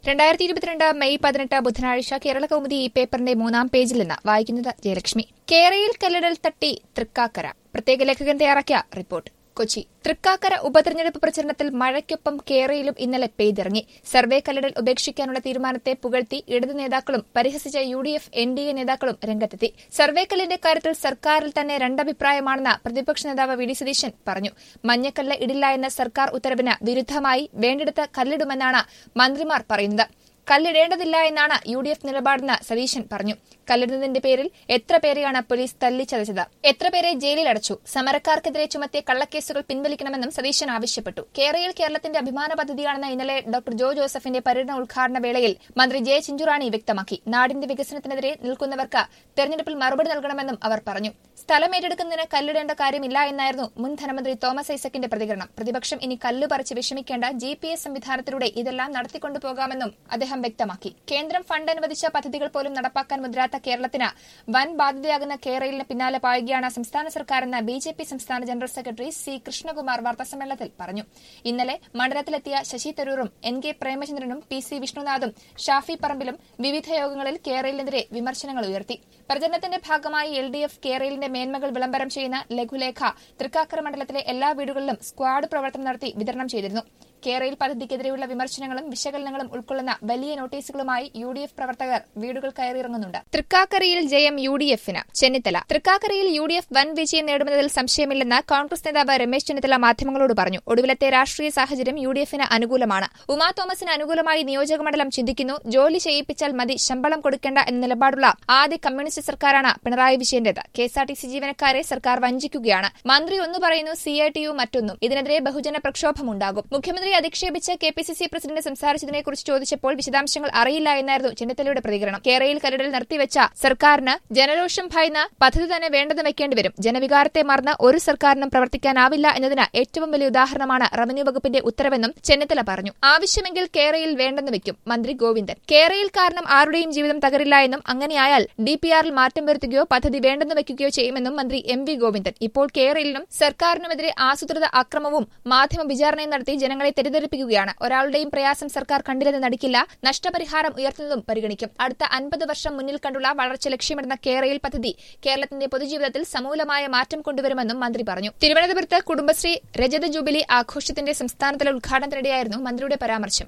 രണ്ടായിരത്തി ഇരുപത്തിരണ്ട് മെയ് പതിനെട്ട് ബുധനാഴ്ച കേരള കൗമുദി ഈ പേപ്പറിന്റെ മൂന്നാം പേജിൽ നിന്ന് വായിക്കുന്നത് ജയലക്ഷ്മി കേരയിൽ കല്ലിടൽ തട്ടി തൃക്കാക്കര പ്രത്യേക ലേഖകൻ തയ്യാറാക്കിയ റിപ്പോർട്ട് കൊച്ചി തൃക്കാക്കര ഉപതെരഞ്ഞെടുപ്പ് പ്രചരണത്തിൽ മഴയ്ക്കൊപ്പം കേരളയിലും ഇന്നലെ പെയ്തിറങ്ങി സർവേ കല്ലിടൽ ഉപേക്ഷിക്കാനുള്ള തീരുമാനത്തെ പുകഴ്ത്തി ഇടതു നേതാക്കളും പരിഹസിച്ച U D F N D A നേതാക്കളും രംഗത്തെത്തി സർവേ കല്ലിന്റെ കാര്യത്തിൽ സർക്കാരിൽ തന്നെ രണ്ടഭിപ്രായമാണെന്ന് പ്രതിപക്ഷ നേതാവ് വി ഡി സതീശൻ പറഞ്ഞു മഞ്ഞക്കല്ല് ഇടില്ല എന്ന സർക്കാർ ഉത്തരവിന് വിരുദ്ധമായി വേണ്ടിടത്ത് കല്ലിടുമെന്നാണ് മന്ത്രിമാർ പറയുന്നത് കല്ലിടേണ്ടതില്ല എന്നാണ് യു ഡി എഫ് നിലപാടെന്ന് സതീശൻ പറഞ്ഞു കല്ലിടുന്നതിന്റെ പേരിൽ എത്ര പേരെയാണ് പോലീസ് തല്ലിച്ചതച്ചത് എത്ര പേരെ ജയിലിൽ അടച്ചു സമരക്കാർക്കെതിരെ ചുമത്തിയ കള്ളക്കേസുകൾ പിൻവലിക്കണമെന്നും സതീശൻ ആവശ്യപ്പെട്ടു കേരളയിൽ കേരളത്തിന്റെ അഭിമാന പദ്ധതിയാണെന്ന് ഇന്നലെ ഡോക്ടർ ജോ ജോസഫിന്റെ പര്യടന ഉദ്ഘാടന വേളയിൽ മന്ത്രി ജെ ചിഞ്ചുറാണി വ്യക്തമാക്കി നാടിന്റെ വികസനത്തിനെതിരെ നിൽക്കുന്നവർക്ക് തെരഞ്ഞെടുപ്പിൽ മറുപടി നൽകണമെന്നും അവർ പറഞ്ഞു സ്ഥലം ഏറ്റെടുക്കുന്നതിന് കല്ലിടേണ്ട കാര്യമില്ല എന്നായിരുന്നു മുൻ ധനമന്ത്രി തോമസ് ഐസക്കിന്റെ പ്രതികരണം പ്രതിപക്ഷം ഇനി കല്ല് പറിച്ച് വിഷമിക്കേണ്ട ജി പി എസ് സംവിധാനത്തിലൂടെ ഇതെല്ലാം നടത്തിക്കൊണ്ടുപോകാമെന്നും അദ്ദേഹം വ്യക്തമാക്കി കേന്ദ്രം ഫണ്ട് അനുവദിച്ച പദ്ധതികൾ പോലും നടപ്പാക്കാൻ മുതിരാത്ത കേരളത്തിന് വൻ ബാധ്യതയാകുന്ന കേരളിന് പിന്നാലെ പായുകയാണ് സംസ്ഥാന സർക്കാരെന്ന് ബി ജെ പി സംസ്ഥാന ജനറൽ സെക്രട്ടറി സി കൃഷ്ണകുമാർ വാർത്താസമ്മേളനത്തിൽ പറഞ്ഞു ഇന്നലെ മണ്ഡലത്തിലെത്തിയ ശശി തരൂറും എൻ കെ പ്രേമചന്ദ്രനും പി സി വിഷ്ണുനാഥും ഷാഫി പറമ്പിലും വിവിധ യോഗങ്ങളിൽ കേരളിനെതിരെ വിമർശനങ്ങൾ ഉയർത്തി പ്രചരണത്തിന്റെ ഭാഗമായി എൽ ഡി എഫ് കേരളിന്റെ മേന്മകൾ വിളംബരം ചെയ്യുന്ന ലഘുലേഖ തൃക്കാക്കര മണ്ഡലത്തിലെ എല്ലാ വീടുകളിലും സ്ക്വാഡ് പ്രവർത്തനം നടത്തി വിതരണം ചെയ്തിരുന്നു കേരയിൽ പദ്ധതിക്കെതിരെയുള്ള വിമർശനങ്ങളും വിശകലനങ്ങളും ഉൾക്കൊള്ളുന്ന വലിയ നോട്ടീസുകളുമായി യു ഡി എഫ് പ്രവർത്തകർ വീടുകൾ കയറിയിറങ്ങുന്നുണ്ട് തൃക്കാക്കരയിൽ ജയം യു ഡി എഫിന് ചെന്നിത്തല തൃക്കാക്കരയിൽ യു ഡി എഫ് വൻ വിജയം നേടുമെന്നതിൽ സംശയമില്ലെന്ന് കോൺഗ്രസ് നേതാവ് രമേശ് ചെന്നിത്തല മാധ്യമങ്ങളോട് പറഞ്ഞു ഒടുവിലത്തെ രാഷ്ട്രീയ സാഹചര്യം യു ഡി എഫിന് അനുകൂലമാണ് ഉമാ തോമസിന് അനുകൂലമായി നിയോജകമണ്ഡലം ചിന്തിക്കുന്നു ജോലി ചെയ്യിപ്പിച്ചാൽ മതി ശമ്പളം കൊടുക്കേണ്ട എന്ന നിലപാടുള്ള ആദ്യ കമ്മ്യൂണിസ്റ്റ് സർക്കാരാണ് പിണറായി വിജയന്റേത് കെഎസ്ആർടിസി ജീവനക്കാരെ സർക്കാർ വഞ്ചിക്കുകയാണ് മന്ത്രി ഒന്ന് പറയുന്നു സി ഐ ടി യു മറ്റൊന്നും ഇതിനെതിരെ ബഹുജന പ്രക്ഷോഭമുണ്ടാകും മുഖ്യമന്ത്രി അധിക്ഷേപിച്ച് K P C C president സംസാരിച്ചതിനെക്കുറിച്ച് ചോദിച്ചപ്പോൾ വിശദാംശങ്ങൾ അറിയില്ല എന്നായിരുന്നു ചെന്നിത്തലയുടെ പ്രതികരണം കേരളയിൽ കരടിൽ നിർത്തിവെച്ച സർക്കാരിന് ജനരോഷം ഭയന്ന് പദ്ധതി തന്നെ വേണ്ടെന്ന് വെക്കേണ്ടി വരും ജനവികാരത്തെ മറന്ന് ഒരു സർക്കാരിനും പ്രവർത്തിക്കാനാവില്ല എന്നതിന് ഏറ്റവും വലിയ ഉദാഹരണമാണ് റവന്യൂ വകുപ്പിന്റെ ഉത്തരവെന്നും ചെന്നിത്തല പറഞ്ഞു ആവശ്യമെങ്കിൽ കേരളയിൽ വേണ്ടെന്ന് വെക്കും മന്ത്രി ഗോവിന്ദൻ കേരളയിൽ കാരണം ആരുടെയും ജീവിതം തകരില്ല എന്നും അങ്ങനെയായാൽ ഡി പി ആറിൽ മാറ്റം വരുത്തുകയോ പദ്ധതി വേണ്ടെന്ന് വെക്കുകയോ ചെയ്യുമെന്നും മന്ത്രി എം വി ഗോവിന്ദൻ ഇപ്പോൾ കേരളയിലും സർക്കാരിനുമെതിരെ ആസൂത്രിത അക്രമവും മാധ്യമ വിചാരണയും നടത്തി ജനങ്ങളെ തെറ്റിദ്ധരിപ്പിക്കുകയാണ് ഒരാളുടെയും പ്രയാസം സർക്കാർ കണ്ടില്ലെന്ന് നടിക്കില്ല നഷ്ടപരിഹാരം ഉയർത്തുന്നതും പരിഗണിക്കും അടുത്ത അൻപത് വർഷം മുന്നിൽ കണ്ടുള്ള വളർച്ച ലക്ഷ്യമിടുന്ന കേരയിൽ പദ്ധതി കേരളത്തിന്റെ പൊതുജീവിതത്തിൽ സമൂലമായ മാറ്റം കൊണ്ടുവരുമെന്നും മന്ത്രി പറഞ്ഞു തിരുവനന്തപുരത്ത് കുടുംബശ്രീ രജത ജൂബിലി ആഘോഷത്തിന്റെ സംസ്ഥാനതല ഉദ്ഘാടനത്തിനിടെയായിരുന്നു മന്ത്രിയുടെ പരാമർശം